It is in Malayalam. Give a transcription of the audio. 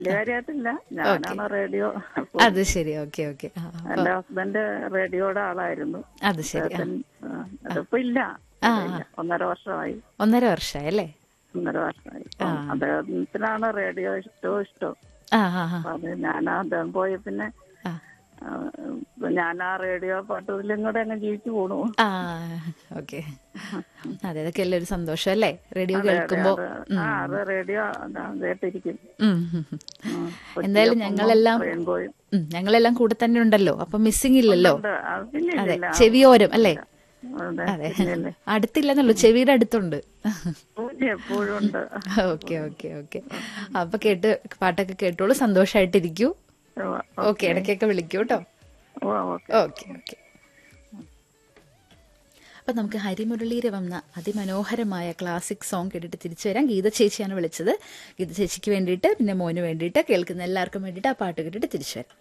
വലിയ കാര്യമായിട്ടില്ല ഞാനാണ് റേഡിയോ അത് ശരി ഓക്കെ ഓക്കെ ആ ആ. എന്റെ ഹസ്ബൻഡ് റേഡിയോയുടെ ആളായിരുന്നു അത് ശരി ആ. അദ്ദേഹത്തിന്, ആ, അതിപ്പോ ഇല്ല ഇല്ല. ഒന്നര വർഷമായി ഒന്നര വർഷമായി അല്ലേ ഒന്നര വർഷമായി അപ്പം അദ്ദേഹത്തിനാണ് റേഡിയോ ഇഷ്ടവും ഇഷ്ടവും ആ ആ ആ അപ്പൊ അത് ഞാൻ അദ്ദേഹം പോയി പിന്നെ ആ. ആ, ഇപ്പൊ ഞാൻ ആ റേഡിയോ പാട്ടുകളിലും കൂടെ അങ്ങ് ജീവിച്ചു പോണു ആ ഓക്കെ അതെ അതൊക്കെ അല്ലേ ഒരു സന്തോഷം അല്ലേ റേഡിയോ കേൾക്കുമ്പോ അത് ആ അത് റേഡിയോ കേട്ടിരിക്കും ഉം, ഉം, ഉം. എന്തായാലും ഞങ്ങളെല്ലാം റെയിൻബോയും ഉം, ഞങ്ങളെല്ലാം കൂടെ തന്നെ ഉണ്ടല്ലോ അപ്പൊ മിസ്സിംഗ് ഇല്ലല്ലോ ഉണ്ട്. അത് പിന്നെ അതെ ഇല്ല. ചെവിയോരം അല്ലേ അതെ അതെ പിന്നെയല്ലേ. അടുത്തില്ലെന്നുള്ളൂ ചെവിയുടെ അടുത്തുണ്ട് പൂജ എപ്പോഴും ഉണ്ട് ഓക്കെ ഓക്കെ ഓക്കെ അപ്പൊ കേട്ട് പാട്ടൊക്കെ കേട്ടോളൂ സന്തോഷായിട്ടിരിക്കൂ ഉവ്വ. ഓക്കെ ഇടയ്ക്കൊക്കെ വിളിക്കൂ കേട്ടോ ഉവ്വ, ഓക്കെ ഓക്കെ ഓക്കെ അപ്പൊ നമുക്ക് ഹരിമുരളീര വന്ന അതിമനോഹരമായ ക്ലാസിക് സോങ് കേട്ടിട്ട് തിരിച്ചു വരാം ഗീത ചേച്ചിയാണ് വിളിച്ചത് ഗീത ചേച്ചിക്ക് വേണ്ടിയിട്ട് പിന്നെ മോന് വേണ്ടിയിട്ട് കേൾക്കുന്ന എല്ലാവർക്കും വേണ്ടിയിട്ട് ആ പാട്ട് കേട്ടിട്ട് തിരിച്ചു വരാം